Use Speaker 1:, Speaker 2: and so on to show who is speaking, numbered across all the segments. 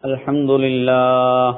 Speaker 1: الحمد لله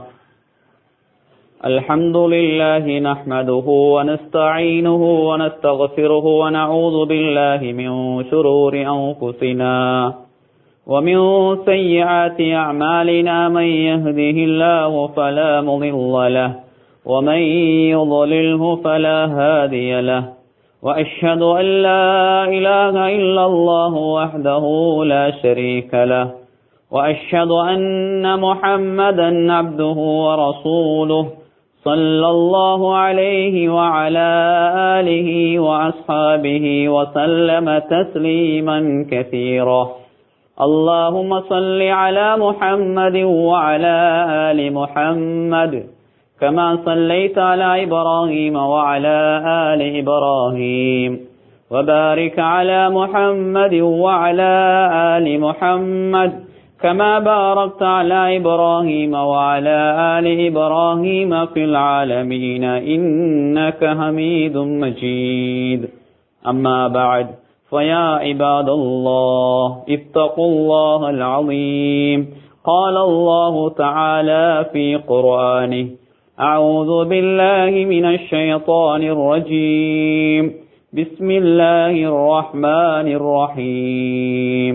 Speaker 1: الحمد لله نحمده ونستعينه ونستغفره ونعوذ بالله من شرور أنفسنا ومن سيئات أعمالنا من يهده الله فلا مضل له ومن يضلله فلا هادي له وأشهد أن لا إله إلا الله وحده لا شريك له وأشهد أن محمدا عبده ورسوله صلى الله عليه وعلى آله وأصحابه وسلم تسليما كثيرا اللهم صل على محمد وعلى آل محمد كما صليت على إبراهيم وعلى آل إبراهيم وبارك على محمد وعلى آل محمد كما باركت على إبراهيم وعلى آل إبراهيم في العالمين إنك حميد مجيد أما بعد فيا عباد الله اتقوا الله العظيم قال الله تعالى في قرآنه أعوذ بالله من الشيطان الرجيم بسم الله الرحمن الرحيم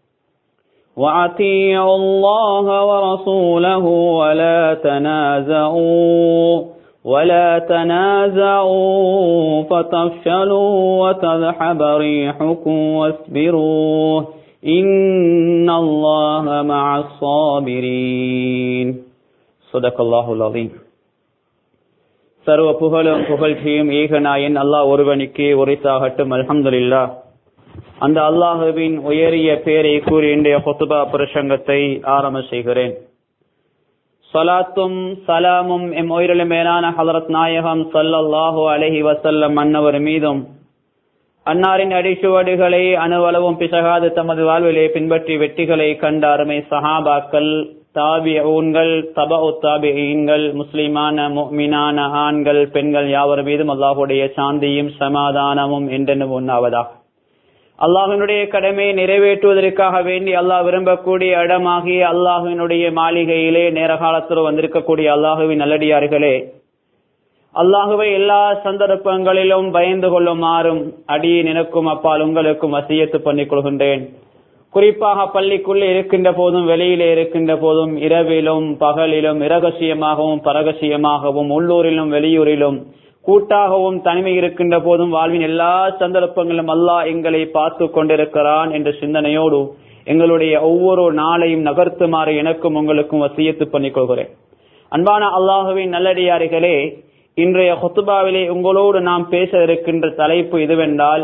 Speaker 1: وأطيعوا الله ورسوله ولا تنازعوا ولا تنازعوا فتفشلوا وتذهب ريحكم واصبروا إن الله مع الصابرين صدق الله العظيم சர்வ புகழும் புகழ்ச்சியும் ஏகநாயன் அல்லாஹ் ஒருவனுக்கே உரைத்தாகட்டும் அல்ஹம்துலில்லா அந்த அல்லாஹுவின் உயரிய பேரை கூறி இன்றைய கொத்துபா பிரசங்கத்தை ஆரம்ப செய்கிறேன் சலாத்தும் சலாமும் எம் உயிரிலும் மேலான ஹலரத் நாயகம் சல்லல்லாஹு அலஹி வசல்லம் அன்னவர் மீதும் அன்னாரின் அடிச்சுவடுகளை அணுவளவும் பிசகாது தமது வாழ்விலே பின்பற்றி வெற்றிகளை கண்ட அருமை சஹாபாக்கள் தாபிஊன்கள் தப தாபிகள் முஸ்லிமான மீனான ஆண்கள் பெண்கள் யாவர் மீதும் அல்லாஹுடைய சாந்தியும் சமாதானமும் என்றென்னு உண்ணாவதாக அல்லாஹினுடைய கடமையை நிறைவேற்றுவதற்காக வேண்டி அல்லாஹ் விரும்பக்கூடிய இடமாகிய அல்லாஹினுடைய மாளிகையிலே நேர காலத்தில் வந்திருக்கக்கூடிய அல்லாஹுவின் நல்லடியார்களே அல்லாஹுவை எல்லா சந்தர்ப்பங்களிலும் பயந்து கொள்ளுமாறும் அடியை நினைக்கும் அப்பால் உங்களுக்கும் வசியத்து பண்ணிக் கொள்கின்றேன் குறிப்பாக பள்ளிக்குள்ளே இருக்கின்ற போதும் வெளியிலே இருக்கின்ற போதும் இரவிலும் பகலிலும் இரகசியமாகவும் பரகசியமாகவும் உள்ளூரிலும் வெளியூரிலும் கூட்டாகவும் தனிமை இருக்கின்ற போதும் வாழ்வின் எல்லா சந்தர்ப்பங்களிலும் அல்லாஹ் எங்களை பார்த்து கொண்டிருக்கிறான் என்ற சிந்தனையோடு எங்களுடைய ஒவ்வொரு நாளையும் நகர்த்துமாறு எனக்கும் உங்களுக்கும் வசியத்து பண்ணிக் கொள்கிறேன் அன்பான அல்லாஹுவின் நல்லடியார்களே இன்றைய ஹொத்துபாவிலே உங்களோடு நாம் பேச இருக்கின்ற தலைப்பு இதுவென்றால்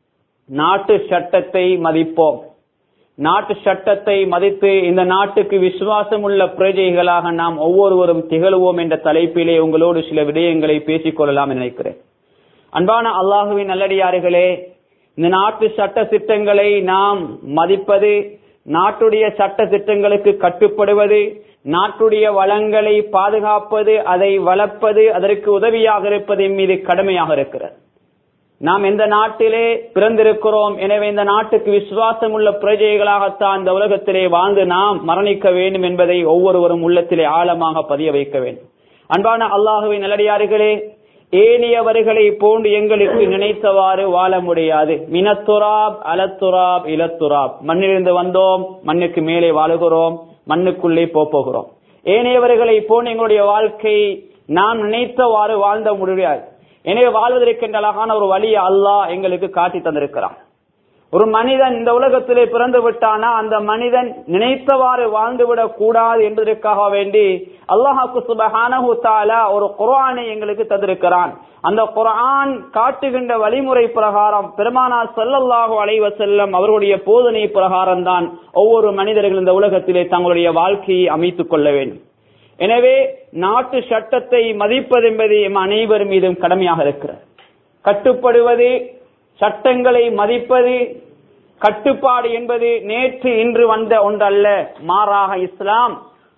Speaker 1: நாட்டு சட்டத்தை மதிப்போம் நாட்டு சட்டத்தை மதித்து இந்த நாட்டுக்கு விசுவாசம் உள்ள பிரஜைகளாக நாம் ஒவ்வொருவரும் திகழ்வோம் என்ற தலைப்பிலே உங்களோடு சில விடயங்களை பேசிக் கொள்ளலாம் நினைக்கிறேன் அன்பான அல்லாஹுவின் நல்லடியார்களே இந்த நாட்டு சட்ட திட்டங்களை நாம் மதிப்பது நாட்டுடைய சட்ட திட்டங்களுக்கு கட்டுப்படுவது நாட்டுடைய வளங்களை பாதுகாப்பது அதை வளர்ப்பது அதற்கு உதவியாக இருப்பது மீது கடமையாக இருக்கிறது நாம் எந்த நாட்டிலே பிறந்திருக்கிறோம் எனவே இந்த நாட்டுக்கு விசுவாசம் உள்ள பிரஜைகளாகத்தான் இந்த உலகத்திலே வாழ்ந்து நாம் மரணிக்க வேண்டும் என்பதை ஒவ்வொருவரும் உள்ளத்திலே ஆழமாக பதிய வைக்க வேண்டும் அன்பான அல்லாஹுவின் நல்லடியார்களே ஏனியவர்களை போன்று எங்களுக்கு நினைத்தவாறு வாழ முடியாது மினத்துராப் அலத்துராப் இலத்துராப் மண்ணிலிருந்து வந்தோம் மண்ணுக்கு மேலே வாழுகிறோம் மண்ணுக்குள்ளே போகிறோம் ஏனையவர்களை போன்று எங்களுடைய வாழ்க்கை நாம் நினைத்தவாறு வாழ்ந்த முடியாது எனவே வாழ்வதற்கென்ற அழகான ஒரு வழியை அல்லாஹ் எங்களுக்கு காட்டி தந்திருக்கிறான் ஒரு மனிதன் இந்த உலகத்திலே பிறந்து விட்டானா அந்த மனிதன் நினைத்தவாறு வாழ்ந்துவிடக் கூடாது என்பதற்காக வேண்டி அல்லாஹாக்கு சுபஹானஹு தாலா ஒரு குரானை எங்களுக்கு தந்திருக்கிறான் அந்த குரான் காட்டுகின்ற வழிமுறை பிரகாரம் பெருமானா சொல்லல்லாஹு அலைவ செல்லம் அவர்களுடைய போதனை பிரகாரம் தான் ஒவ்வொரு மனிதர்கள் இந்த உலகத்திலே தங்களுடைய வாழ்க்கையை அமைத்துக் கொள்ள வேண்டும் எனவே நாட்டு சட்டத்தை மதிப்பது என்பது எம் அனைவர் மீதும் கடமையாக இருக்கிறது கட்டுப்படுவது சட்டங்களை மதிப்பது கட்டுப்பாடு என்பது நேற்று இன்று வந்த ஒன்றல்ல மாறாக இஸ்லாம்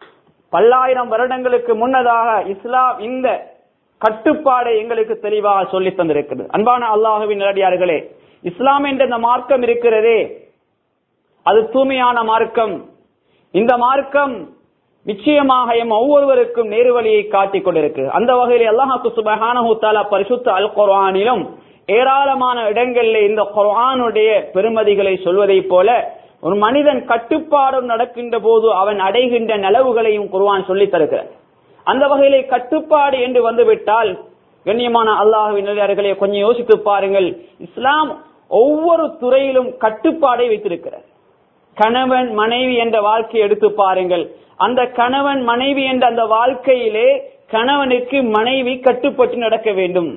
Speaker 1: பல்லாயிரம் வருடங்களுக்கு முன்னதாக இஸ்லாம் இந்த கட்டுப்பாடை எங்களுக்கு தெளிவாக சொல்லி தந்திருக்கிறது அன்பான அல்லாஹுவின் நிலடியார்களே இஸ்லாம் என்ற இந்த மார்க்கம் இருக்கிறதே அது தூய்மையான மார்க்கம் இந்த மார்க்கம் நிச்சயமாக எம் ஒவ்வொருவருக்கும் நேர்வழியை காட்டிக் கொண்டிருக்கு அந்த வகையில் அல்லாஹாக்கு சுபஹானஹு தஆலா பரிசுத்த அல் குர்ஆனிலும் ஏராளமான இடங்களில் இந்த குர்ஆனுடைய பெருமதிகளை சொல்வதைப் போல ஒரு மனிதன் கட்டுப்பாடும் நடக்கின்ற போது அவன் அடைகின்ற நலவுகளையும் குர்ஆன் சொல்லித் தருகிறார் அந்த வகையிலே கட்டுப்பாடு என்று வந்துவிட்டால் கண்ணியமான அல்லாஹுவின் நிலையார்களே கொஞ்சம் யோசித்து பாருங்கள் இஸ்லாம் ஒவ்வொரு துறையிலும் கட்டுப்பாடை வைத்திருக்கிறார் கணவன் மனைவி என்ற வாழ்க்கையை எடுத்து பாருங்கள் அந்த கணவன் மனைவி என்ற அந்த வாழ்க்கையிலே கணவனுக்கு மனைவி கட்டுப்பட்டு நடக்க வேண்டும்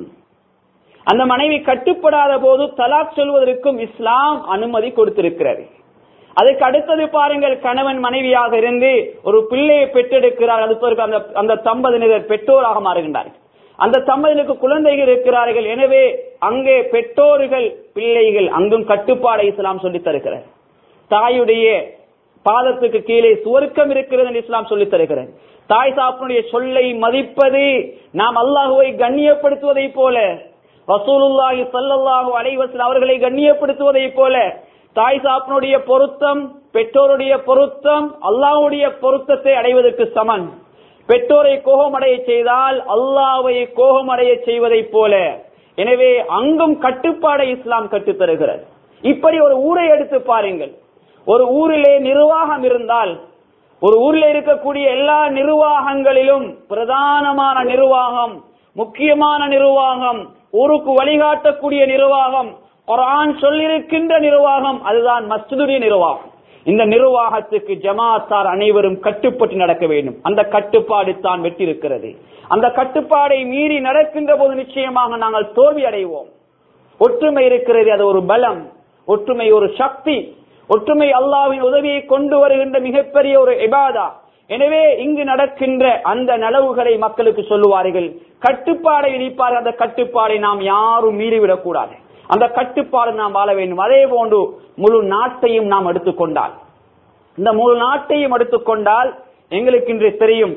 Speaker 1: அந்த மனைவி கட்டுப்படாத போது தலாக் சொல்வதற்கும் இஸ்லாம் அனுமதி கொடுத்திருக்கிறது அதுக்கு அடுத்தது பாருங்கள் கணவன் மனைவியாக இருந்து ஒரு பிள்ளையை பெற்றெடுக்கிறார் அடுத்தவருக்கு அந்த அந்த தம்பதியினர் பெற்றோராக மாறுகின்றார்கள் அந்த தம்பதியினருக்கு குழந்தைகள் இருக்கிறார்கள் எனவே அங்கே பெற்றோர்கள் பிள்ளைகள் அங்கும் கட்டுப்பாடை இஸ்லாம் சொல்லித் தருகிறார் தாயுடைய பாதத்துக்கு கீழே சுவர்க்கம் இருக்கிறது என்று இஸ்லாம் சொல்லித் தருகிறது தாய் சாப்பினுடைய சொல்லை மதிப்பது நாம் அல்லாஹுவை கண்ணியப்படுத்துவதை போல ரசூலுல்லாஹி ஸல்லல்லாஹு அலைஹி வஸல்லம் அவர்களை கண்ணியப்படுத்துவதை போல தாய் சாப்பினுடைய பொருத்தம் பெற்றோருடைய பொருத்தம் அல்லாஹ்வுடைய பொருத்தத்தை அடைவதற்கு சமன் பெற்றோரை கோபமடைய செய்தால் அல்லாஹ்வை கோபமடைய செய்வதைப் போல எனவே அங்கும் கட்டுப்பாடை இஸ்லாம் கற்றுத் தருகிறது இப்படி ஒரு ஊரை எடுத்து பாருங்கள் ஒரு ஊரிலே நிர்வாகம் இருந்தால் ஒரு ஊரில் இருக்கக்கூடிய எல்லா நிர்வாகங்களிலும் பிரதானமான நிர்வாகம் முக்கியமான நிர்வாகம் ஊருக்கு வழிகாட்டக்கூடிய நிர்வாகம் குர்ஆன் சொல்லியிருக்கின்ற நிர்வாகம் அதுதான் மஸ்ஜிதுடைய நிர்வாகம் இந்த நிர்வாகத்துக்கு ஜமாத்தார் அனைவரும் கட்டுப்பட்டு நடக்க வேண்டும் அந்த கட்டுப்பாடு தான் வெற்றிருக்கிறது அந்த கட்டுப்பாடை மீறி நடக்கின்ற போது நிச்சயமாக நாங்கள் தோல்வி அடைவோம் ஒற்றுமை இருக்கிறது அது ஒரு பலம் ஒற்றுமை ஒரு சக்தி ஒற்றுமை அல்லாவின் உதவியை கொண்டு வருகின்ற மிகப்பெரிய ஒரு இபாதா எனவே இங்கு நடக்கின்ற அந்த நலவுகளை மக்களுக்கு சொல்லுவார்கள் கட்டுப்பாடை விதிப்பார்கள் அந்த கட்டுப்பாடை நாம் யாரும் மீறிவிடக் கூடாது அந்த கட்டுப்பாடு நாம் வாழ வேண்டும் அதே போன்று முழு நாட்டையும் நாம் எடுத்துக்கொண்டால் இந்த முழு நாட்டையும் எடுத்துக்கொண்டால் எங்களுக்கு இன்று தெரியும்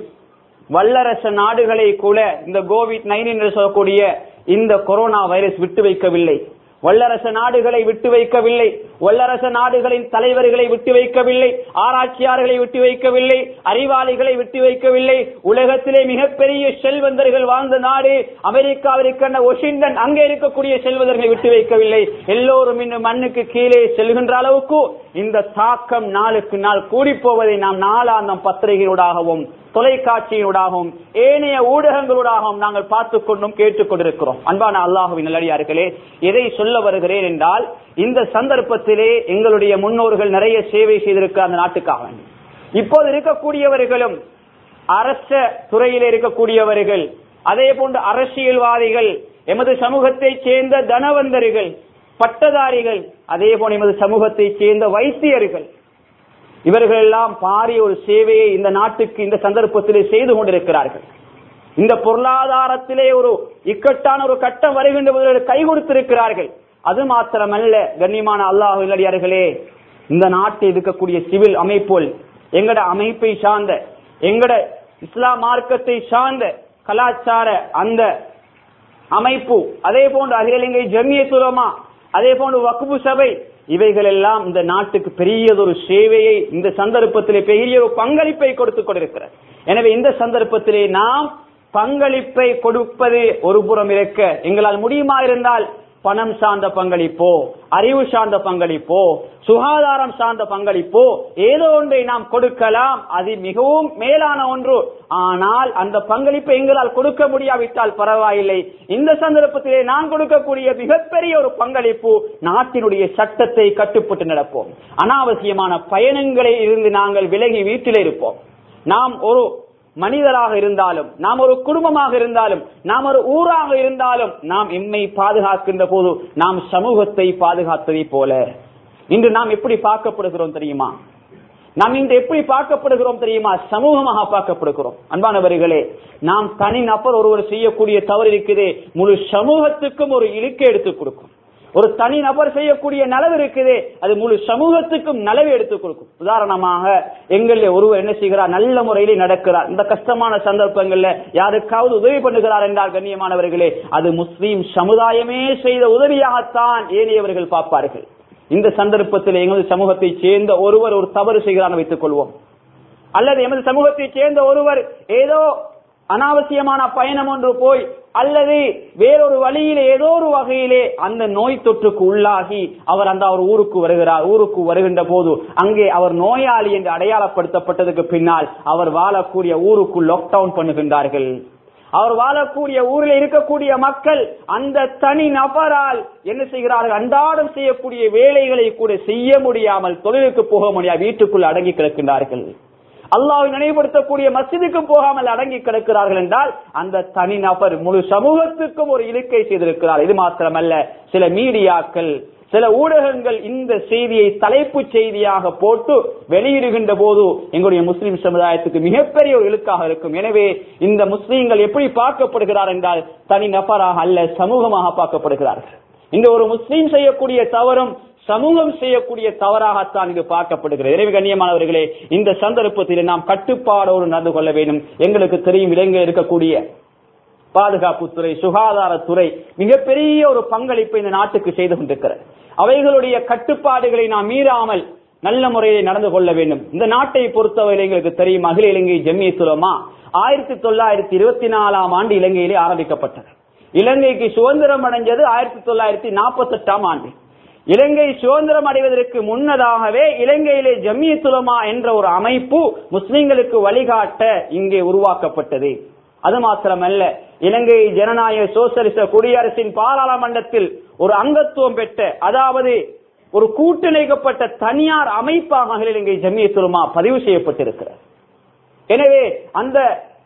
Speaker 1: வல்லரச நாடுகளை கூட இந்த கோவிட் நைன் என்று சொல்லக்கூடிய இந்த கொரோனா வைரஸ் விட்டு வைக்கவில்லை வல்லரச நாடுகளை விட்டு வைக்கவில்லை வல்லரச நாடுகளின் தலைவர்களை விட்டு வைக்கவில்லை ஆராய்ச்சியாளர்களை விட்டு வைக்கவில்லை அறிவாளிகளை விட்டு வைக்கவில்லை உலகத்திலே மிகப்பெரிய செல்வந்தர்கள் வாழ்ந்த நாடு அமெரிக்காவிற்கான ஒஷிங்டன் அங்கே இருக்கக்கூடிய செல்வந்தர்களை விட்டு வைக்கவில்லை எல்லோரும் இன்னும் மண்ணுக்கு கீழே செல்கின்ற அளவுக்கு இந்த தாக்கம் நாளுக்கு நாள் கூடி போவதை நாம் நாளாந்தம் பத்திரிகையூடாகவும் தொலைக்காட்சியூடாகவும் ஏனைய ஊடகங்களூடாகவும் நாங்கள் பார்த்துக் கொண்டும் கேட்டுக் கொண்டிருக்கிறோம் அன்பான அல்லாஹுவின் நல்லடியார்களே எதை சொல்ல வருகிறேன் என்றால் இந்த சந்தர்ப்பத்திலே எங்களுடைய முன்னோர்கள் நிறைய சேவை செய்திருக்க அந்த நாட்டுக்காக இப்போது இருக்கக்கூடியவர்களும் அரச துறையில் இருக்கக்கூடியவர்கள் அதே போன்று அரசியல்வாதிகள் எமது சமூகத்தை சேர்ந்த தனவந்தர்கள் பட்டதாரிகள் அதே போல எமது சமூகத்தை சேர்ந்த வைத்தியர்கள் இவர்கள் எல்லாம் பாரிய ஒரு சேவையை இந்த நாட்டுக்கு இந்த சந்தர்ப்பத்திலே செய்து கொண்டிருக்கிறார்கள் இந்த பொருளாதாரத்திலே ஒரு இக்கட்டான ஒரு கட்டம் வருகின்ற போது கை கொடுத்திருக்கிறார்கள் அது மாத்திரமல்ல கண்ணியமான அல்லாஹ் இல்லடியார்களே இந்த நாட்டில் இருக்கக்கூடிய சிவில் அமைப்புகள் எங்கட அமைப்பை சார்ந்த எங்கட இஸ்லாம் மார்க்கத்தை சார்ந்த கலாச்சார அந்த அமைப்பு அதே போன்று அகில இலங்கை ஜமிய சுலமா அதே போன்று வக்குபு சபை இவைகள் எல்லாம் இந்த நாட்டுக்கு பெரியதொரு சேவையை இந்த சந்தர்ப்பத்திலே பெரிய ஒரு பங்களிப்பை கொடுத்துக் கொண்டிருக்கிறது எனவே இந்த சந்தர்ப்பத்திலே நாம் பங்களிப்பை கொடுப்பது ஒரு புறம் இருக்க எங்களால் முடியுமா இருந்தால் பணம் சார்ந்த பங்களிப்போ அறிவு சார்ந்த பங்களிப்போ சுகாதாரம் சார்ந்த பங்களிப்போ ஏதோ ஒன்றை நாம் கொடுக்கலாம் அது மிகவும் மேலான ஒன்று ஆனால் அந்த பங்களிப்பை எங்களால் கொடுக்க முடியாவிட்டால் பரவாயில்லை இந்த சந்தர்ப்பத்திலே நான் கொடுக்கக்கூடிய மிகப்பெரிய ஒரு பங்களிப்பு நாட்டினுடைய சட்டத்தை கட்டுப்பட்டு நடப்போம் அனாவசியமான பயணங்களில் இருந்து நாங்கள் விலகி வீட்டிலே இருப்போம் நாம் ஒரு மனிதராக இருந்தாலும் நாம் ஒரு குடும்பமாக இருந்தாலும் நாம் ஒரு ஊராக இருந்தாலும் நாம் எம்மை பாதுகாக்கின்ற போது நாம் சமூகத்தை பாதுகாத்ததை போல இன்று நாம் எப்படி பார்க்கப்படுகிறோம் தெரியுமா நாம் இன்று எப்படி பார்க்கப்படுகிறோம் தெரியுமா சமூகமாக பார்க்கப்படுகிறோம் அன்பானவர்களே நாம் தனி நபர் ஒருவர் செய்யக்கூடிய தவறு இருக்குது முழு சமூகத்துக்கும் ஒரு இழுக்கை எடுத்துக் கொடுக்கும் ஒரு தனி நபர் செய்யக்கூடிய நலவு இருக்குது அது முழு சமூகத்துக்கும் நலவு எடுத்துக் கொடுக்கும் உதாரணமாக எங்களில் ஒருவர் என்ன செய்கிறார் நல்ல முறையிலே நடக்கிறார் இந்த கஷ்டமான சந்தர்ப்பங்கள்ல யாருக்காவது உதவி பண்ணுகிறார் என்றால் கண்ணியமானவர்களே அது முஸ்லீம் சமுதாயமே செய்த உதவியாகத்தான் ஏனையவர்கள் பார்ப்பார்கள் இந்த சந்தர்ப்பத்தில் எங்களது சமூகத்தை சேர்ந்த ஒருவர் ஒரு தவறு செய்கிறார் வைத்துக் கொள்வோம் அல்லது எமது சமூகத்தைச் சேர்ந்த ஒருவர் ஏதோ அனாவசியமான பயணம் ஒன்று போய் அல்லது வேறொரு வழியிலே ஏதோ ஒரு வகையிலே அந்த நோய் தொற்றுக்கு உள்ளாகி அவர் அந்த அவர் ஊருக்கு வருகிறார் ஊருக்கு வருகின்ற போது அங்கே அவர் நோயாளி என்று அடையாளப்படுத்தப்பட்டதுக்கு பின்னால் அவர் வாழக்கூடிய ஊருக்குள் லாக்டவுன் பண்ணுகின்றார்கள் அவர் வாழக்கூடிய ஊரில் இருக்கக்கூடிய மக்கள் அந்த தனி நபரால் என்ன செய்கிறார்கள் அன்றாடம் செய்யக்கூடிய வேலைகளை கூட செய்ய முடியாமல் தொழிலுக்கு போக முடியாது வீட்டுக்குள் அடங்கி கிடக்கின்றார்கள் அல்லாஹ்வை நினைவுபடுத்தக்கூடிய மஸ்ஜிதுக்கு போகாமல் அடங்கி கிடக்கிறார்கள் என்றால் அந்த தனி நபர் முழு சமூகத்துக்கும் ஒரு இழுக்கை செய்திருக்கிறார் இது மாத்திரமல்ல சில மீடியாக்கள் சில ஊடகங்கள் இந்த செய்தியை தலைப்பு செய்தியாக போட்டு வெளியிடுகின்ற போது எங்களுடைய முஸ்லிம் சமுதாயத்துக்கு மிகப்பெரிய ஒரு இழுக்காக இருக்கும் எனவே இந்த முஸ்லீம்கள் எப்படி பார்க்கப்படுகிறார் என்றால் தனி நபராக அல்ல சமூகமாக பார்க்கப்படுகிறார்கள் இந்த ஒரு முஸ்லீம் செய்யக்கூடிய தவறும் சமூகம் செய்யக்கூடிய தவறாகத்தான் இது பார்க்கப்படுகிறது எனவே கண்ணியமானவர்களே இந்த சந்தர்ப்பத்தில் நாம் கட்டுப்பாடோடு நடந்து கொள்ள வேண்டும் எங்களுக்கு தெரியும் இலங்கையில் இருக்கக்கூடிய பாதுகாப்புத்துறை சுகாதாரத்துறை மிகப்பெரிய ஒரு பங்களிப்பை இந்த நாட்டுக்கு செய்து கொண்டிருக்கிறது அவைகளுடைய கட்டுப்பாடுகளை நாம் மீறாமல் நல்ல முறையில் நடந்து கொள்ள வேண்டும் இந்த நாட்டை பொறுத்தவரை எங்களுக்கு தெரியும் அகில இலங்கை ஜம்மியத்துலமா ஆயிரத்தி தொள்ளாயிரத்தி இருபத்தி நாலாம் ஆண்டு இலங்கையிலே ஆரம்பிக்கப்பட்டது இலங்கைக்கு சுதந்திரம் அடைஞ்சது ஆயிரத்தி தொள்ளாயிரத்தி நாற்பத்தி எட்டாம் ஆண்டு இலங்கை சுதந்திரம் அடைவதற்கு முன்னதாகவே இலங்கையிலே ஜம்மியத்துலமா என்ற ஒரு அமைப்பு முஸ்லிம்களுக்கு வழிகாட்ட இங்கே உருவாக்கப்பட்டது அது மாத்திரமல்ல இலங்கை ஜனநாயக சோசலிச குடியரசின் பாராளுமன்றத்தில் ஒரு அங்கத்துவம் பெற்ற அதாவது ஒரு கூட்டிணைக்கப்பட்ட தனியார் அமைப்பாக இலங்கை ஜம்மியத்துலமா பதிவு செய்யப்பட்டிருக்கிறது எனவே அந்த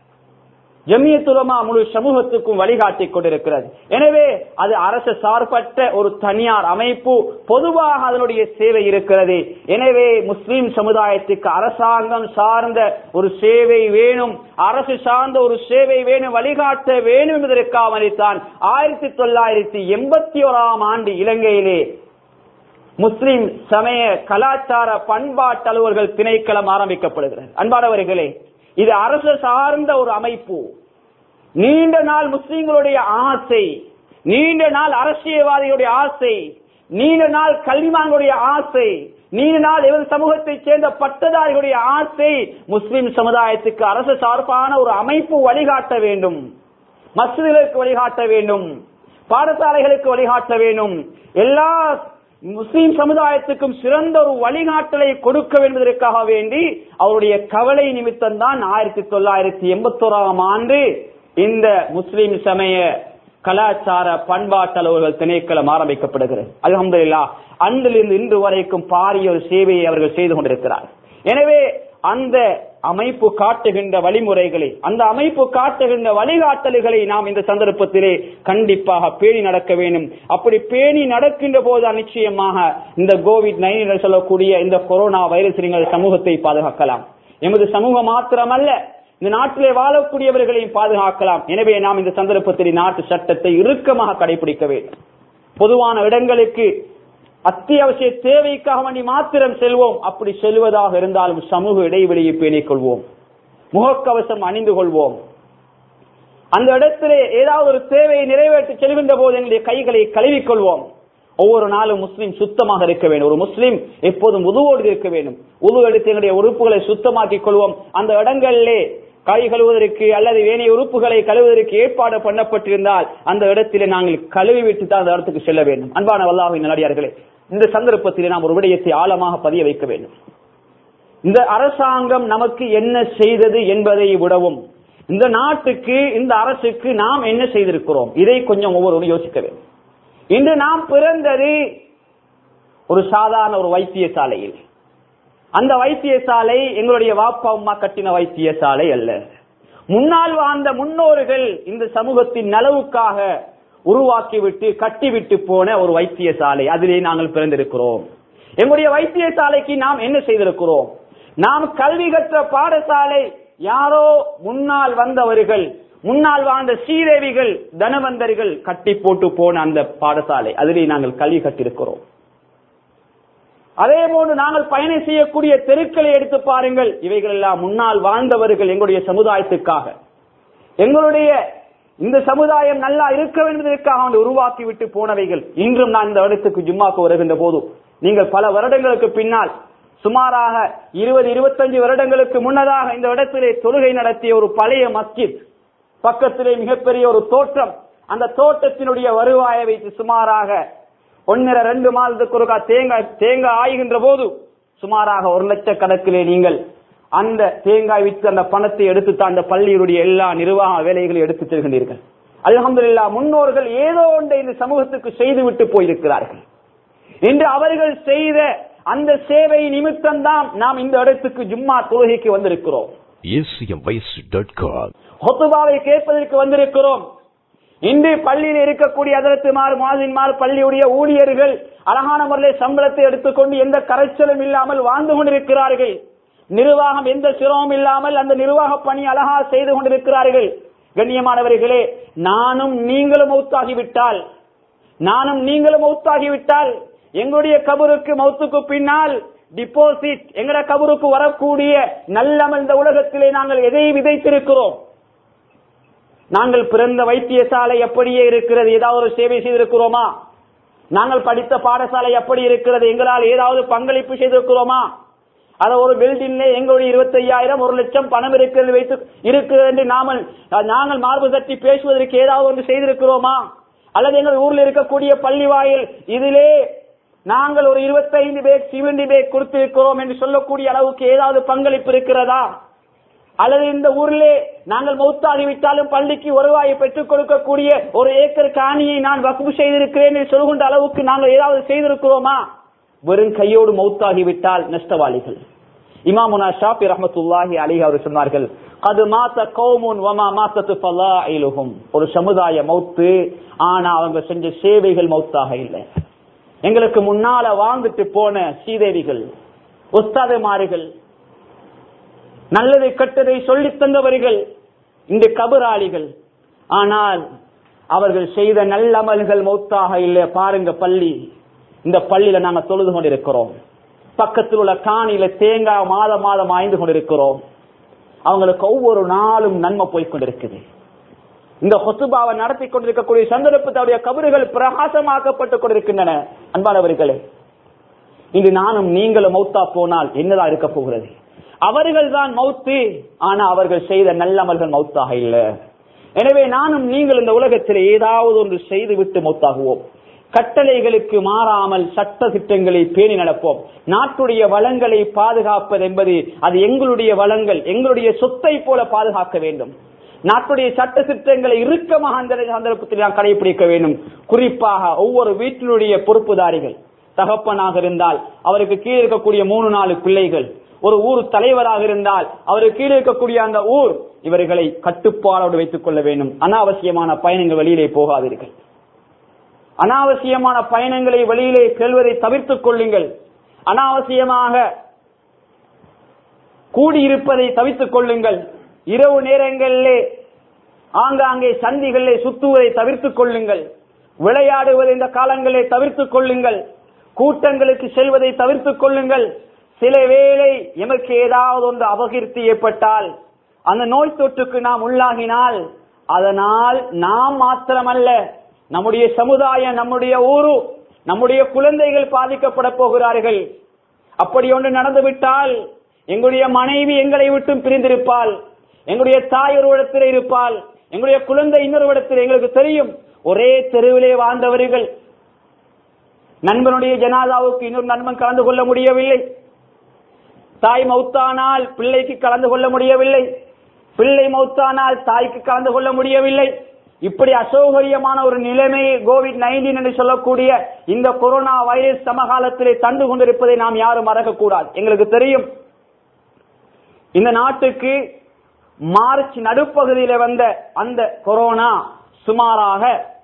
Speaker 1: ஜமியத்துலமா முழு சமூகத்துக்கும் வழிகாட்டி கொண்டிருக்கிறது எனவே அது அரசு சார்பற்ற ஒரு தனியார் அமைப்பு பொதுவாக அதனுடைய சேவை இருக்கிறது எனவே முஸ்லிம் சமுதாயத்துக்கு அரசாங்கம் சார்ந்த ஒரு சேவை வேணும் அரசு சார்ந்த ஒரு சேவை வேணும் வழிகாட்ட வேணும் என்பதற்காகத்தான் ஆயிரத்தி தொள்ளாயிரத்தி எண்பத்தி ஓராம் ஆண்டு இலங்கையிலே முஸ்லிம் சமய கலாச்சார பண்பாட்டு அலுவலர்கள் திணைக்களம் ஆரம்பிக்கப்படுகிறது அன்பானவர்களே இது அரசு சார்ந்த ஒரு அமைப்பு நீண்ட நாள் முஸ்லிம்களுடைய ஆசை நீண்ட நாள் அரசியல்வாதிகளுடைய ஆசை நீண்ட நாள் கல்விமான்களுடைய ஆசை நீண்ட நாள் எவர் சமூகத்தை சேர்ந்த பட்டதாரிகளுடைய ஆசை முஸ்லிம் சமுதாயத்துக்கு அரசு சார்பான ஒரு அமைப்பு வழிகாட்ட வேண்டும் மசிதிகளுக்கு வழிகாட்ட வேண்டும் பாடசாலைகளுக்கு வழிகாட்ட வேண்டும் எல்லா முஸ்லிம் சமுதாயத்துக்கும் சிறந்த ஒரு வழிகாட்டலை கொடுக்க என்பதற்காக வேண்டி அவருடைய கவலை நிமித்தம் தான் ஆயிரத்தி தொள்ளாயிரத்தி எண்பத்தோராம் ஆண்டு இந்த முஸ்லிம் சமய கலாச்சார பண்பாட்டு அலுவலர்கள் திணைக்களம் ஆரம்பிக்கப்படுகிறது அலமதுல்லா அன்றிலிருந்து இன்று வரைக்கும் பாரிய ஒரு சேவையை அவர்கள் செய்து கொண்டிருக்கிறார் எனவே அந்த அமைப்பு காட்டுகின்ற வழிமுறைகளை அந்த அமைப்பு காட்டுகின்ற வழிகாட்டல்களை நாம் இந்த சந்தர்ப்பத்திலே கண்டிப்பாக பேணி நடக்க வேண்டும் அப்படி பேணி நடக்கின்ற போது நிச்சயமாக இந்த கோவிட் நைன் சொல்லக்கூடிய இந்த கொரோனா வைரஸ் நீங்கள் சமூகத்தை பாதுகாக்கலாம் எமது சமூகம் மாத்திரமல்ல இந்த நாட்டிலே வாழக்கூடியவர்களையும் பாதுகாக்கலாம் எனவே நாம் இந்த சந்தர்ப்பத்தில் நாட்டு சட்டத்தை இறுக்கமாக கடைபிடிக்க வேண்டும் பொதுவான இடங்களுக்கு அத்தியாவசிய தேவைக்காக வேண்டி மாத்திரம் செல்வோம் அப்படி செல்வதாக இருந்தாலும் சமூக இடைவெளியை பேணிக் கொள்வோம் முகக்கவசம் அணிந்து கொள்வோம் அந்த இடத்திலே ஏதாவது ஒரு தேவையை நிறைவேற்றி செல்கின்ற போது எங்களுடைய கைகளை கழுவிக்கொள்வோம் ஒவ்வொரு நாளும் முஸ்லீம் சுத்தமாக இருக்க வேண்டும் ஒரு முஸ்லீம் எப்போதும் உதுவோடு இருக்க வேண்டும் உது எடுத்து எங்களுடைய உறுப்புகளை சுத்தமாக்கிக் கொள்வோம் அந்த இடங்களிலே கை கழுவுவதற்கு அல்லது வேணிய உறுப்புகளை கழுவுவதற்கு ஏற்பாடு பண்ணப்பட்டிருந்தால் அந்த இடத்திலே நாங்கள் கழுவி விட்டு தான் அந்த இடத்துக்கு செல்ல வேண்டும் அன்பான வல்லாவின் நல்லடியார்களே இந்த சந்தர்ப்பத்திலே நாம் ஒரு விடயத்தை ஆழமாக பதிய வைக்க வேண்டும் இந்த அரசாங்கம் நமக்கு என்ன செய்தது என்பதை விடவும் இந்த நாட்டுக்கு இந்த அரசுக்கு நாம் என்ன செய்திருக்கிறோம் இதை கொஞ்சம் ஒவ்வொருவரும் யோசிக்க வேண்டும் இன்று நாம் பிறந்தது ஒரு சாதாரண ஒரு வைத்தியசாலையில் அந்த வைத்தியசாலை எங்களுடைய வாப்பா அம்மா கட்டின வைத்தியசாலை அல்ல முன்னால் வாழ்ந்த முன்னோர்கள் இந்த சமூகத்தின் நலவுக்காக உருவாக்கிவிட்டு கட்டிவிட்டு போன ஒரு வைத்தியசாலை அதிலே நாங்கள் பிறந்திருக்கிறோம் எங்களுடைய வைத்தியசாலைக்கு நாம் என்ன செய்திருக்கிறோம் நாம் கல்வி கற்ற பாடசாலை யாரோ முன்னால் வந்தவர்கள் முன்னால் வாழ்ந்த சீதேவிகள் தனவந்தர்கள் கட்டி போட்டு போன அந்த பாடசாலை அதிலே நாங்கள் கல்வி கட்டிருக்கிறோம் அதே போன்று நாங்கள் பயணம் செய்யக்கூடிய தெருக்களை எடுத்து பாருங்கள் இவைகள் எல்லாம் முன்னால் வாழ்ந்தவர்கள் எங்களுடைய சமுதாயத்துக்காக எங்களுடைய இந்த சமுதாயம் நல்லா இருக்க வேண்டியதற்காக அவன் உருவாக்கி விட்டு போனவைகள் இன்றும் நான் இந்த இடத்துக்கு ஜும்மாக்கு வருகின்ற போது நீங்கள் பல வருடங்களுக்கு பின்னால் சுமாராக இருபது இருபத்தஞ்சு வருடங்களுக்கு முன்னதாக இந்த இடத்திலே தொழுகை நடத்திய ஒரு பழைய மஸ்ஜித் பக்கத்திலே மிகப்பெரிய ஒரு தோற்றம் அந்த தோட்டத்தினுடைய வருவாயை வைத்து சுமாராக ஒன்னரை ரெண்டு மாதத்துக்கு ஒருக்கா தேங்காய் தேங்காய் ஆய்கின்ற போது சுமாராக ஒரு லட்சக்கணக்கிலே நீங்கள் அந்த தேங்காய் விற்று அந்த பணத்தை எடுத்து அந்த பள்ளியுடைய எல்லா நிர்வாக வேலைகளையும் எடுத்து செல்கின்றீர்கள் அல்ஹம்துலில்லா முன்னோர்கள் ஏதோ ஒன்றை இந்த சமூகத்துக்கு செய்துவிட்டு போயிருக்கிறார்கள் இன்று அவர்கள் செய்த அந்த சேவை நிமித்தம் தான் நாம் இந்த இடத்துக்கு ஜும்மா தொழுகைக்கு வந்திருக்கிறோம்
Speaker 2: acmvoice.com.
Speaker 1: ஹொத்துபாவை கேட்பதற்கு வந்திருக்கிறோம் இன்று பள்ளியில் இருக்கக்கூடிய அதரத்துமார் மாதின்மார் பள்ளியுடைய ஊழியர்கள் அழகான முறையில் சம்பளத்தை எடுத்துக்கொண்டு எந்த கரைச்சலும் இல்லாமல் வாழ்ந்து கொண்டிருக்கிறார்கள் நிர்வாகம் எந்த சிரமம் இல்லாமல் அந்த நிர்வாக பணி அழகா செய்து கொண்டிருக்கிறார்கள் கண்ணியமானவர்களே நானும் நீங்களும் மௌத்தாகிவிட்டால் நானும் நீங்களும் மௌத்தாகிவிட்டால் எங்களுடைய கபருக்கு மௌத்துக்கு பின்னால் டிபாசிட் எங்கட கபருக்கு வரக்கூடிய நல்லமல் இந்த உலகத்திலே நாங்கள் எதை விதைத்திருக்கிறோம் நாங்கள் பிறந்த வைத்தியசாலை அப்படியே இருக்கிறது ஏதாவது ஒரு சேவை செய்திருக்கிறோமா நாங்கள் படித்த பாடசாலை எப்படி இருக்கிறது எங்களால் ஏதாவது பங்களிப்பு செய்திருக்கிறோமா அத ஒரு பில்டிங்ல எங்களுடைய இருபத்தி ஐயாயிரம் ஒரு லட்சம் பணம் இருக்கிறது வைத்து இருக்கிறது என்று நாமல் நாங்கள் மார்பு தட்டி பேசுவதற்கு ஏதாவது ஒன்று செய்திருக்கிறோமா அல்லது எங்கள் ஊரில் இருக்கக்கூடிய பள்ளி வாயில் இதிலே நாங்கள் ஒரு இருபத்தைந்து பேக் சிவண்டி பேக் கொடுத்திருக்கிறோம் என்று சொல்லக்கூடிய அளவுக்கு ஏதாவது பங்களிப்பு இருக்கிறதா அல்லது இந்த ஊரிலே நாங்கள் மௌத்தாகிவிட்டாலும் பள்ளிக்கு வருவாயை பெற்றுக் கொடுக்கக்கூடிய ஒரு ஏக்கர் காணியை நான் வகுப்பு செய்திருக்கிறேன் என்று சொல்கின்ற அளவுக்கு நாங்கள் ஏதாவது செய்திருக்கிறோமா வெறும் கையோடு மௌத்தாகிவிட்டால் நஷ்டவாளிகள் இமாமுனா ஷாபி ரஹமத்துல்லாஹி அலிஹ் அவர் சொன்னார்கள் அது மாத்த கௌமுன் வமா மாத்தத்து ஃபலாயிலுஹும் ஒரு சமுதாய மௌத்து ஆனா அவங்க செஞ்ச சேவைகள் மௌத்தாக இல்லை எங்களுக்கு முன்னால வாழ்ந்துட்டு போன சீதேவிகள் உஸ்தாதுமார்கள் நல்லதை கெட்டதை சொல்லித் தந்தவர்கள் இந்த கபராளிகள் ஆனால் அவர்கள் செய்த நல்லமல்கள் மௌத்தாக இல்லை பாருங்க பள்ளி இந்த பள்ளியில நாங்க தொழுது கொண்டிருக்கிறோம் பக்கத்தில் உள்ள காணியில தேங்காய் மாதம் மாதம் ஆய்ந்து கொண்டிருக்கிறோம் அவங்களுக்கு ஒவ்வொரு நாளும் நன்மை போய் கொண்டிருக்குது இந்த ஹொசுபாவை நடத்தி கொண்டிருக்கக்கூடிய சந்தர்ப்பத்துடைய கபறுகள் பிரகாசமாக்கப்பட்டுக் கொண்டிருக்கின்றன அன்பானவர்களே இன்று நானும் நீங்களும் மௌத்தா போனால் என்னதான் இருக்க போகிறது அவர்கள் தான் மௌத்து ஆனா அவர்கள் செய்த நல்லமல்கள் மௌத்தாக இல்லை எனவே நானும் நீங்கள் இந்த உலகத்தில் ஏதாவது ஒன்று செய்துவிட்டு மௌத்தாகுவோம் கட்டளைகளுக்கு மாறாமல் சட்ட திட்டங்களை பேணி நடப்போம் நாட்டுடைய வளங்களை பாதுகாப்பது என்பது அது எங்களுடைய வளங்கள் எங்களுடைய சொத்தை போல பாதுகாக்க வேண்டும் நாட்டுடைய சட்ட திட்டங்களை இறுக்கமாக அந்த சந்தர்ப்பத்தில் நாம் கடைபிடிக்க வேண்டும் குறிப்பாக ஒவ்வொரு வீட்டினுடைய பொறுப்புதாரிகள் தகப்பனாக இருந்தால் அவருக்கு கீழே இருக்கக்கூடிய மூணு நாலு பிள்ளைகள் ஒரு ஊர் தலைவராக இருந்தால் அவருக்கு கீழே இருக்கக்கூடிய அந்த ஊர் இவர்களை கட்டுப்பாடோடு வைத்துக் கொள்ள வேண்டும் அனாவசியமான பயணங்கள் வெளியிலே போகாதீர்கள் அனாவசியமான பயணங்களை வெளியிலே செல்வதை தவிர்த்துக் கொள்ளுங்கள் அனாவசியமாக கூடியிருப்பதை தவிர்த்துக் கொள்ளுங்கள் இரவு நேரங்களிலே ஆங்காங்கே சந்திகளிலே சுத்துவதை தவிர்த்துக் கொள்ளுங்கள் விளையாடுவதை இந்த காலங்களிலே தவிர்த்துக் கொள்ளுங்கள் கூட்டங்களுக்கு செல்வதை தவிர்த்துக் கொள்ளுங்கள் சில வேளை எமக்கு ஏதாவது ஒன்று அபகீர்த்தி ஏற்பட்டால் அந்த நோய் தொற்றுக்கு நாம் உள்ளாகினால் அதனால் நாம் மாத்திரமல்ல நம்முடைய சமுதாயம் நம்முடைய ஊரு நம்முடைய குழந்தைகள் பாதிக்கப்பட போகிறார்கள் அப்படி ஒன்று நடந்துவிட்டால் எங்களுடைய மனைவி எங்களை விட்டும் பிரிந்திருப்பாள் எங்களுடைய தாய் ஒரு இடத்தில் இருப்பாள் எங்களுடைய குழந்தை இன்னொரு இடத்தில் எங்களுக்கு தெரியும் ஒரே தெருவிலே வாழ்ந்தவர்கள் நண்பனுடைய ஜனாதாவுக்கு இன்னொரு நண்பன் கலந்து கொள்ள முடியவில்லை தாய் மௌத்தானால் பிள்ளைக்கு கலந்து கொள்ள முடியவில்லை பிள்ளை மௌத்தானால் தாய்க்கு கலந்து கொள்ள முடியவில்லை இப்படி அசௌகரியமான ஒரு நிலைமையை கோவிட் நைன்டீன் என்று சொல்லக்கூடிய இந்த கொரோனா வைரஸ் சமகாலத்திலே தண்டு கொண்டிருப்பதை நாம் யாரும் மறக்கக்கூடாது எங்களுக்கு தெரியும் இந்த நாட்டுக்கு மார்ச் நடுப்பகுதியில வந்த அந்த கொரோனா சுமாராக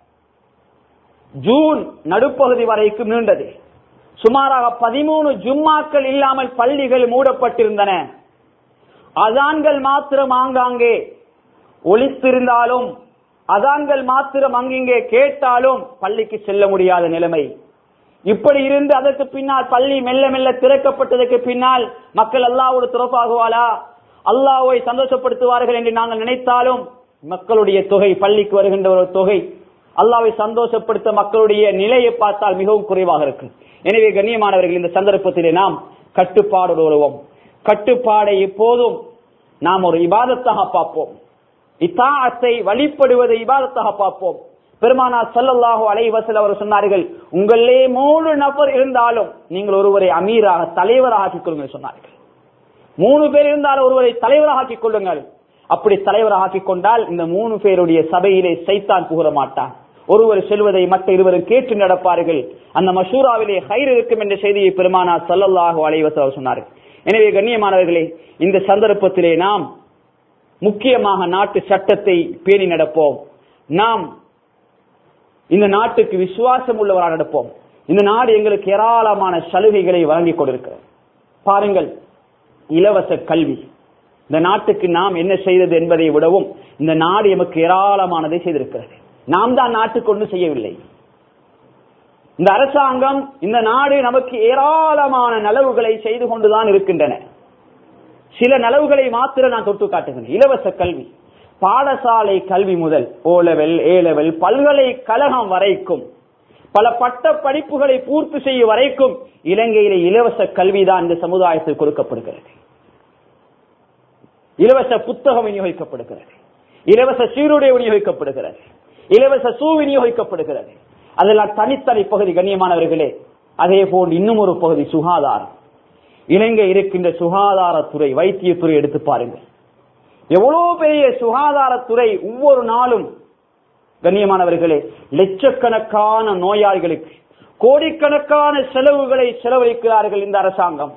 Speaker 1: ஜூன் நடுப்பகுதி வரைக்கும் நீண்டது சுமாராக பதிமூணு ஜும்மாக்கள் இல்லாமல் பள்ளிகள் மூடப்பட்டிருந்தன அதான்கள் மாத்திரம் ஆங்காங்கே ஒளித்திருந்தாலும் அதான்கள் மாத்திரம் அங்கிங்கே கேட்டாலும் பள்ளிக்கு செல்ல முடியாத நிலைமை இப்படி இருந்து அதற்கு பின்னால் பள்ளி மெல்ல மெல்ல திறக்கப்பட்டதற்கு பின்னால் மக்கள் அல்லாவோடு துறப்பாகுவாளா அல்லாவை சந்தோஷப்படுத்துவார்கள் என்று நாங்கள் நினைத்தாலும் மக்களுடைய தொகை பள்ளிக்கு வருகின்ற ஒரு தொகை அல்லாவை சந்தோஷப்படுத்த மக்களுடைய நிலையை பார்த்தால் மிகவும் குறைவாக இருக்கு எனவே கண்ணியமானவர்கள் இந்த சந்தர்ப்பத்திலே நாம் கட்டுப்பாடு வருவோம் கட்டுப்பாடை எப்போதும் நாம் ஒரு இபாதத்தாக பார்ப்போம் இத்தாத்தை வழிபடுவதை இபாதத்தாக பார்ப்போம் பெருமானா சல்லல்லாஹு அலைவசல் அவர் சொன்னார்கள் உங்களே மூணு நபர் இருந்தாலும் நீங்கள் ஒருவரை அமீராக தலைவராக ஆக்கிக் கொள்ளுங்கள் சொன்னார்கள் மூணு பேர் இருந்தாலும் ஒருவரை தலைவராக ஆக்கிக் கொள்ளுங்கள் அப்படி தலைவராக ஆக்கிக் கொண்டால் இந்த மூணு பேருடைய சபையிலே சைத்தான் புகழ மாட்டான் ஒருவர் செல்வதை மற்ற இருவரும் கேட்டு நடப்பார்கள் அந்த மஷூராவிலே ஹைர் இருக்கும் என்ற செய்தியை பெருமானா சல்லல்லாஹு அலைவசல் சொன்னார்கள் எனவே கண்ணியமானவர்களே இந்த சந்தர்ப்பத்திலே நாம் முக்கியமாக நாட்டு சட்டத்தை பேணி நடப்போம் நாம் இந்த நாட்டுக்கு விசுவாசம் உள்ளவராக நடப்போம் இந்த நாடு எங்களுக்கு ஏராளமான சலுகைகளை வழங்கிக் கொண்டிருக்கிறது பாருங்கள் இலவச கல்வி இந்த நாட்டுக்கு நாம் என்ன செய்தது என்பதை விடவும் இந்த நாடு எமக்கு ஏராளமானதை செய்திருக்கிறது நாம் தான் நாட்டுக்கு ஒன்று செய்யவில்லை இந்த அரசாங்கம் இந்த நாடு நமக்கு ஏராளமான நலவுகளை செய்து கொண்டுதான் இருக்கின்றன சில நலவுகளை மாத்திர நான் தொட்டு காட்டுகிறேன் இலவச கல்வி பாடசாலை கல்வி முதல் ஓ லெவல் ஏ லெவல் பல்கலைக்கழகம் வரைக்கும் பல பட்ட படிப்புகளை பூர்த்தி செய்ய வரைக்கும் இலங்கையில இலவச கல்விதான் இந்த சமுதாயத்தில் கொடுக்கப்படுகிறது இலவச புத்தகம் விநியோகிக்கப்படுகிறது இலவச சீருடை விநியோகிக்கப்படுகிறது இலவச சூ விநியோகிக்கப்படுகிறது அதெல்லாம் தனித்தனி பகுதி கண்ணியமானவர்களே அதே போன்று இன்னும் ஒரு பகுதி சுகாதாரம் இலங்கை இருக்கின்ற சுகாதாரத்துறை வைத்தியத்துறை எடுத்து பாருங்கள் எவ்வளவு பெரிய சுகாதாரத்துறை ஒவ்வொரு நாளும் கண்ணியமானவர்களே லட்சக்கணக்கான நோயாளிகளுக்கு கோடிக்கணக்கான செலவுகளை செலவழிக்கிறார்கள் இந்த அரசாங்கம்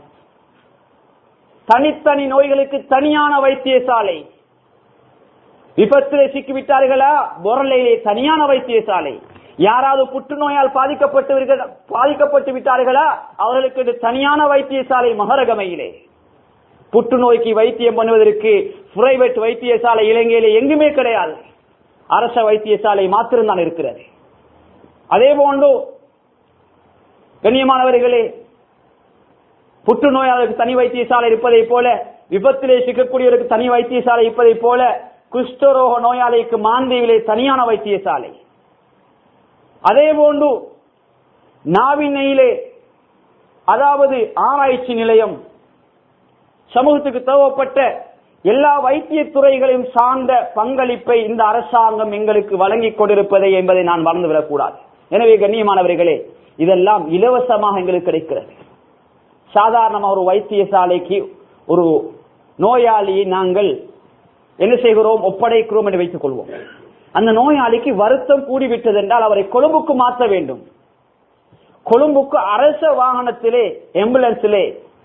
Speaker 1: தனித்தனி நோய்களுக்கு தனியான வைத்தியசாலை விபத்திலே சிக்கிவிட்டார்களா பொருளையிலே தனியான வைத்தியசாலை யாராவது புற்றுநோயால் பாதிக்கப்பட்டு பாதிக்கப்பட்டு விட்டார்களா அவர்களுக்கு தனியான வைத்தியசாலை மகரகமையிலே புற்றுநோய்க்கு வைத்தியம் பண்ணுவதற்கு பிரைவேட் வைத்தியசாலை இலங்கையிலே எங்குமே கிடையாது அரச வைத்தியசாலை மாத்திரம்தான் இருக்கிறது அதே போன்று கண்ணியமானவர்களே புற்றுநோயாளருக்கு தனி வைத்தியசாலை இருப்பதை போல விபத்திலே சிக்கக்கூடியவருக்கு தனி வைத்தியசாலை இருப்பதை போல குஷ்டரோக நோயாளிக்கு மாந்தீவிலே தனியான வைத்தியசாலை அதே போன்று நாவினையிலே அதாவது ஆராய்ச்சி நிலையம் சமூகத்துக்கு தேவைப்பட்ட எல்லா வைத்திய துறைகளையும் சார்ந்த பங்களிப்பை இந்த அரசாங்கம் எங்களுக்கு வழங்கிக் கொண்டிருப்பதை என்பதை நான் மறந்துவிடக்கூடாது எனவே கண்ணியமானவர்களே இதெல்லாம் இலவசமாக எங்களுக்கு கிடைக்கிறது சாதாரணமாக ஒரு வைத்தியசாலைக்கு ஒரு நோயாளியை நாங்கள் என்ன செய்கிறோம் ஒப்படைக்கிறோம் என்று வைத்துக் கொள்வோம் அந்த நோயாளிக்கு வருத்தம் கூடிவிட்டது என்றால் அவரை கொழும்புக்கு மாற்ற வேண்டும் கொழும்புக்கு அரச வாகனத்திலே ஆம்புலன்ஸிலே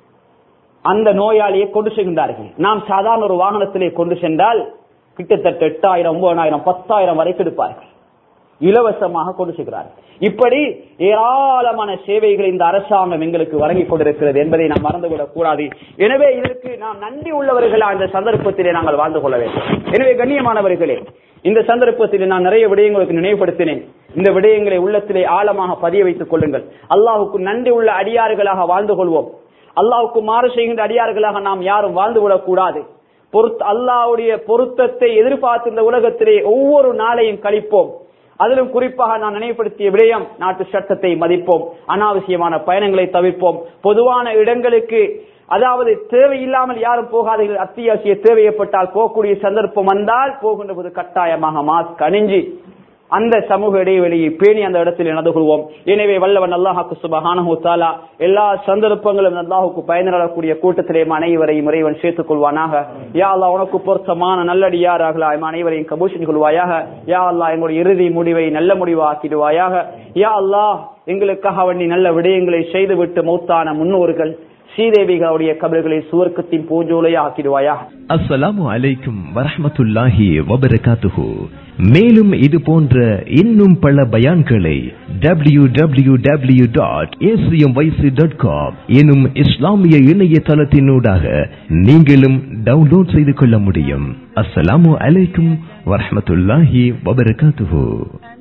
Speaker 1: அந்த நோயாளியை கொண்டு செல்கின்றார்கள் நாம் சாதாரண ஒரு வாகனத்திலே கொண்டு சென்றால் கிட்டத்தட்ட எட்டாயிரம் ஒன்பதாயிரம் பத்தாயிரம் வரைக்கும் எடுப்பார்கள் இலவசமாக கொண்டு செல்கிறார்கள் இப்படி ஏராளமான சேவைகளை இந்த அரசாங்கம் எங்களுக்கு வழங்கிக் கொண்டிருக்கிறது என்பதை நாம் மறந்துவிடக் கூடாது எனவே இதற்கு நாம் நன்றி உள்ளவர்களா இந்த சந்தர்ப்பத்திலே நாங்கள் வாழ்ந்து கொள்ள வேண்டும் எனவே கண்ணியமானவர்களே இந்த சந்தர்ப்பத்தில் நான் நிறைய விடயங்களுக்கு நினைவுபடுத்தினேன் இந்த விடயங்களை உள்ளத்திலே ஆழமாக பதிய வைத்துக் கொள்ளுங்கள் அல்லாஹுக்கு நன்றி உள்ள அடியார்களாக வாழ்ந்து கொள்வோம் அல்லாஹுக்கு மாறு செய்கின்ற அடியார்களாக நாம் யாரும் வாழ்ந்து விடக்கூடாது பொருத் அல்லாவுடைய பொருத்தத்தை எதிர்பார்த்து இந்த உலகத்திலே ஒவ்வொரு நாளையும் கழிப்போம் அதிலும் குறிப்பாக நான் நினைவுபடுத்திய விடயம் நாட்டு சட்டத்தை மதிப்போம் அனாவசியமான பயணங்களை தவிர்ப்போம் பொதுவான இடங்களுக்கு அதாவது தேவையில்லாமல் யாரும் போகாதீர்கள் அத்தியாவசிய தேவை ஏற்பட்டால் போகக்கூடிய சந்தர்ப்பம் வந்தால் போகின்ற போது கட்டாயமாக மாஸ்க் அணிஞ்சு அந்த சமூக இடைவெளியை பேணி அந்த இடத்தில் நடந்து கொள்வோம் எனவே வல்லவன் அல்லாஹாக்கு சுபஹானஹு தாலா எல்லா சந்தர்ப்பங்களும் அல்லாஹுக்கு பயனடக்கூடிய கூட்டத்திலே அனைவரையும் இறைவன் சேர்த்துக் கொள்வானாக யா அல்லா உனக்கு பொருத்தமான நல்லடியாராகலா அனைவரையும் கபூஷன் கொள்வாயாக யா அல்லா எங்களுடைய இறுதி முடிவை நல்ல முடிவாக்கிடுவாயாக யா அல்லாஹ் எங்களுக்காக வண்டி நல்ல விடயங்களை செய்துவிட்டு மௌத்தான முன்னோர்கள் ஸ்ரீதேவிகளுடைய கபல்களை சுவர்க்கத்தின் பூஜோலையை ஆக்கிடுவாயா
Speaker 2: அஸ்ஸலாமு அலைக்கும் வரஹ்மத்துல்லாஹி வபரகாத்துஹு மேலும் இது போன்ற இன்னும் பல பயான்களை W W W dot dot com எனும் இஸ்லாமிய இணையதளத்தினூடாக நீங்களும் டவுன்லோட் செய்து கொள்ள முடியும் அஸ்ஸலாமு அலைக்கும் வரஹ்மத்துல்லாஹி வபரகாத்துஹு